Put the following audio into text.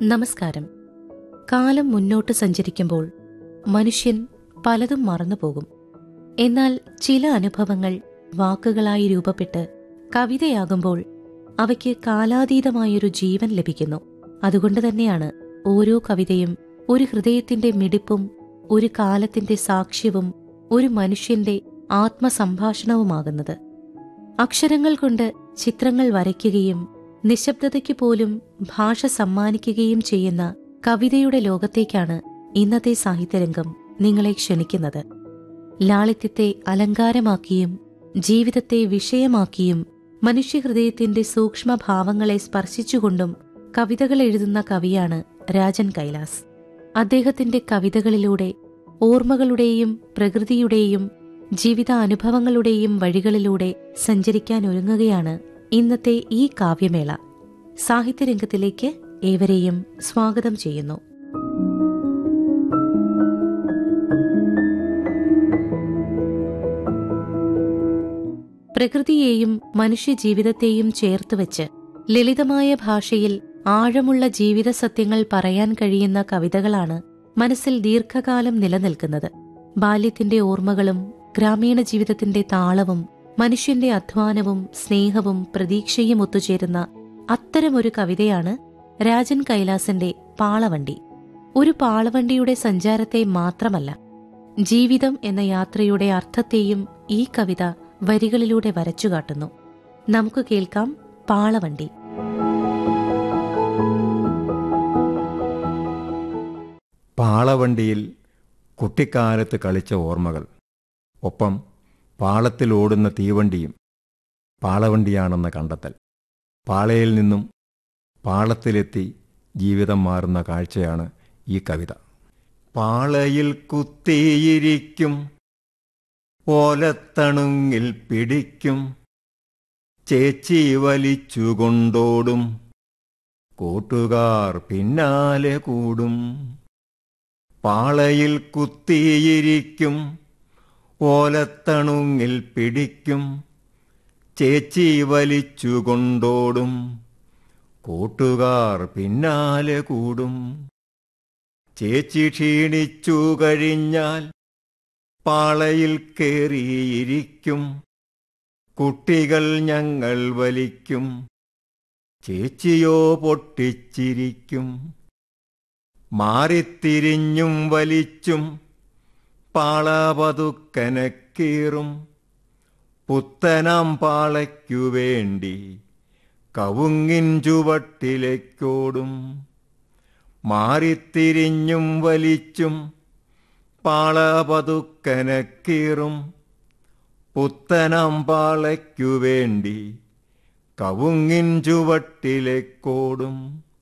നമസ്കാരം കാലം മുന്നോട്ട് സഞ്ചരിക്കുമ്പോൾ മനുഷ്യൻ പലതും മറന്നുപോകും എന്നാൽ ചില അനുഭവങ്ങൾ വാക്കുകളായി രൂപപ്പെട്ട് കവിതയാകുമ്പോൾ അവയ്ക്ക് കാലാതീതമായൊരു ജീവൻ ലഭിക്കുന്നു അതുകൊണ്ട് തന്നെയാണ് ഓരോ കവിതയും ഒരു ഹൃദയത്തിന്റെ മിടിപ്പും ഒരു കാലത്തിന്റെ സാക്ഷ്യവും ഒരു മനുഷ്യന്റെ ആത്മസംഭാഷണവുമാകുന്നത് അക്ഷരങ്ങൾ കൊണ്ട് ചിത്രങ്ങൾ വരയ്ക്കുകയും നിശബ്ദതയ്ക്ക് പോലും ഭാഷ സമ്മാനിക്കുകയും ചെയ്യുന്ന കവിതയുടെ ലോകത്തേക്കാണ് ഇന്നത്തെ സാഹിത്യരംഗം നിങ്ങളെ ക്ഷണിക്കുന്നത് ലാളിത്യത്തെ അലങ്കാരമാക്കിയും ജീവിതത്തെ വിഷയമാക്കിയും മനുഷ്യഹൃദയത്തിന്റെ സൂക്ഷ്മഭാവങ്ങളെ സ്പർശിച്ചുകൊണ്ടും കവിതകൾ എഴുതുന്ന കവിയാണ് രാജൻ കൈലാസ് അദ്ദേഹത്തിന്റെ കവിതകളിലൂടെ ഓർമ്മകളുടെയും പ്രകൃതിയുടെയും ജീവിതാനുഭവങ്ങളുടെയും വഴികളിലൂടെ സഞ്ചരിക്കാൻ ഒരുങ്ങുകയാണ് ഇന്നത്തെ ഈ കാവ്യമേള സാഹിത്യരംഗത്തിലേക്ക് ഏവരെയും സ്വാഗതം ചെയ്യുന്നു പ്രകൃതിയെയും മനുഷ്യജീവിതത്തെയും ചേർത്തുവച്ച് ലളിതമായ ഭാഷയിൽ ആഴമുള്ള ജീവിത സത്യങ്ങൾ പറയാൻ കഴിയുന്ന കവിതകളാണ് മനസ്സിൽ ദീർഘകാലം നിലനിൽക്കുന്നത് ബാല്യത്തിന്റെ ഓർമ്മകളും ഗ്രാമീണ ജീവിതത്തിന്റെ താളവും മനുഷ്യന്റെ അധ്വാനവും സ്നേഹവും പ്രതീക്ഷയും ഒത്തുചേരുന്ന അത്തരമൊരു കവിതയാണ് രാജൻ കൈലാസന്റെ പാളവണ്ടി ഒരു പാളവണ്ടിയുടെ സഞ്ചാരത്തെ മാത്രമല്ല ജീവിതം എന്ന യാത്രയുടെ അർത്ഥത്തെയും ഈ കവിത വരികളിലൂടെ വരച്ചുകാട്ടുന്നു നമുക്ക് കേൾക്കാം പാളവണ്ടി പാളവണ്ടിയിൽ കുട്ടിക്കാലത്ത് കളിച്ച ഓർമ്മകൾ ഒപ്പം പാളത്തിൽ ഓടുന്ന തീവണ്ടിയും പാളവണ്ടിയാണെന്ന കണ്ടെത്തൽ പാളയിൽ നിന്നും പാളത്തിലെത്തി ജീവിതം മാറുന്ന കാഴ്ചയാണ് ഈ കവിത പാളയിൽ കുത്തിയിരിക്കും ഓലത്തണുങ്ങിൽ പിടിക്കും ചേച്ചി വലിച്ചുകൊണ്ടോടും കൂട്ടുകാർ പിന്നാലെ കൂടും പാളയിൽ കുത്തിയിരിക്കും ഓലത്തണുങ്ങിൽ പിടിക്കും ചേച്ചി വലിച്ചുകൊണ്ടോടും കൂട്ടുകാർ പിന്നാലെ കൂടും ചേച്ചി ക്ഷീണിച്ചു കഴിഞ്ഞാൽ പാളയിൽ കേറിയിരിക്കും കുട്ടികൾ ഞങ്ങൾ വലിക്കും ചേച്ചിയോ പൊട്ടിച്ചിരിക്കും മാറിത്തിരിഞ്ഞും വലിച്ചും പാളപതുക്കനക്കീറും പുത്തനാം പാളയ്ക്കു വേണ്ടി കവുങ്ങിൻ ചുവട്ടിലേക്കോടും മാറിത്തിരിഞ്ഞും വലിച്ചും പാളപതുക്കനക്കീറും പുത്തനാം പാളയ്ക്കു വേണ്ടി കവുങ്ങിൻ ചുവട്ടിലേക്കോടും